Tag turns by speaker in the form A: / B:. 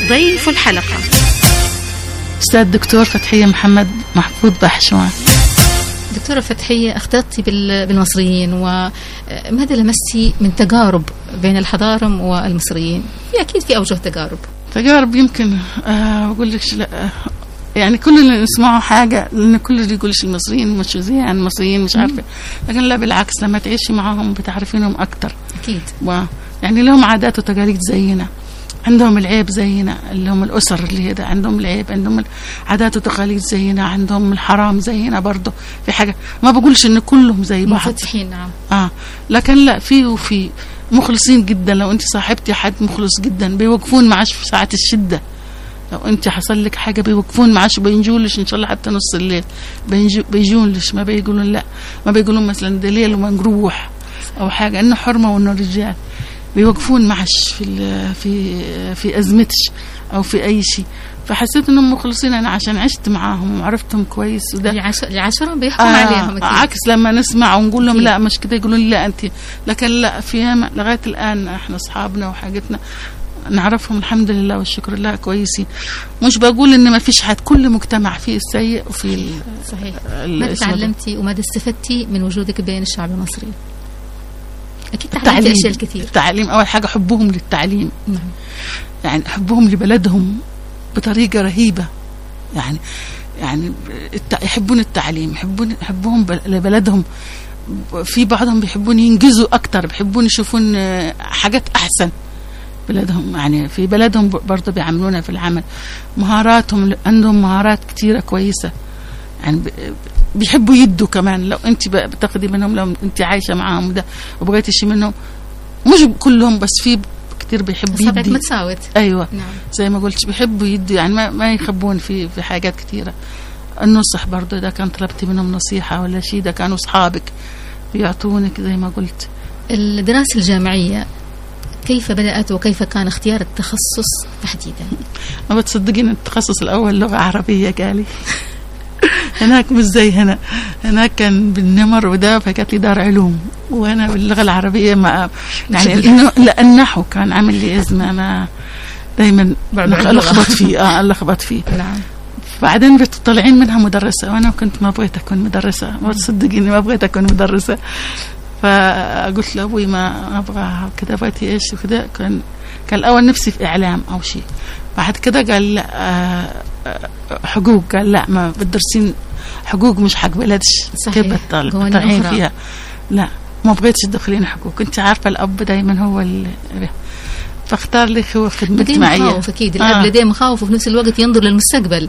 A: ضيف الحلقة
B: أستاذ دكتور فتحية محمد محفوظ بحشوان
C: دكتورة فتحية اختلطتي بال- بالمصريين وماذا لمستي من تجارب بين الحضارم والمصريين؟ في أكيد في أوجه تجارب
B: تجارب يمكن آه، أقول لك لا آه، يعني كل اللي نسمعه حاجة لأن كل اللي يقولش المصريين مش زين المصريين مش عارفة لكن لا بالعكس لما تعيشي معاهم بتعرفينهم أكتر
C: أكيد
B: و يعني لهم عادات وتقاليد زينا عندهم العيب زينا اللي هم الأسر اللي هي ده عندهم العيب عندهم العادات وتقاليد زينا عندهم الحرام زينا برضه في حاجة ما بقولش إن كلهم زي بعض
C: منفتحين نعم
B: اه لكن لا في وفي مخلصين جدا لو انت صاحبتي حد مخلص جدا بيوقفون معاش في ساعة الشدة لو انت حصل لك حاجة بيوقفون معاش بينجولش ان شاء الله حتى نص الليل بينجو بيجونلش ما بيقولون لا ما بيقولون مثلا ده ليل وما نروح او حاجة انه حرمة وانه رجال بيوقفون معش في ال- في في ازمتش او في اي شيء فحسيت انهم مخلصين انا عشان عشت معاهم وعرفتهم كويس وده
C: العشر العشرة بيحكم عليهم أكيد
B: عكس لما نسمع ونقول لهم
C: أكيد.
B: لا مش كده يقولون لي لا انت لكن لا في ياما لغايه الان احنا اصحابنا وحاجتنا نعرفهم الحمد لله والشكر لله كويسين مش بقول ان ما فيش حد كل مجتمع فيه السيء وفيه ال-
C: صحيح
B: ال-
C: ماذا
B: اسمه ده.
C: تعلمتي وماذا استفدتي من وجودك بين الشعب المصري؟ أكيد تعلمتي
B: التعليم
C: أشياء كثير
B: التعليم اول حاجه حبهم للتعليم
C: نعم
B: يعني حبهم لبلدهم بطريقه رهيبه يعني يعني الت- يحبون التعليم يحبون يحبهم بل- لبلدهم في بعضهم بيحبون ينجزوا اكتر بيحبون يشوفون آه، حاجات احسن بلدهم يعني في بلدهم ب- برضه بيعاملونا في العمل مهاراتهم عندهم مهارات كتيرة كويسة يعني ب- بيحبوا يدوا كمان لو انت ب- بتاخدي منهم لو انت عايشة معاهم ده وبغيتي شيء منهم مش كلهم بس في كتير بيحب
C: أصابعك
B: يدي
C: متساوت
B: ايوه
C: نعم
B: زي ما قلت بيحبوا يدوا يعني ما, ما يخبون في في حاجات كثيره النصح برضه اذا كان طلبتي منهم نصيحه ولا شيء اذا كانوا اصحابك بيعطونك زي ما قلت
C: الدراسة الجامعية كيف بدأت وكيف كان اختيار التخصص تحديدا؟
B: ما بتصدقين التخصص الاول لغه عربيه قالي هناك مش زي هنا هناك كان بالنمر وده فكانت لي دار علوم وانا باللغه العربيه ما يعني انه لا النحو كان عامل لي ازمه ما دائما
C: بعد اللغة.
B: لخبط فيه اه لخبط فيه
C: نعم
B: بعدين بتطلعين منها مدرسة وأنا كنت ما بغيت أكون مدرسة ما تصدقيني ما بغيت أكون مدرسة فقلت لأبوي ما أبغاها كذا بغيتي إيش وكذا كان كان الأول نفسي في إعلام أو شيء بعد كده قال لا آه، آه، حقوق قال لا ما بتدرسين حقوق مش حق بلدش
C: صحيح.
B: كيف بتطل-
C: قوانين
B: بتطلعين
C: أخرى.
B: فيها لا ما بغيتش تدخلين حقوق كنت عارفة الأب دايما هو اللي فاختار لك هو خدمة
C: لديه
B: اجتماعية
C: مخاوف أكيد الأب
B: آه.
C: لديه مخاوف وفي نفس الوقت ينظر للمستقبل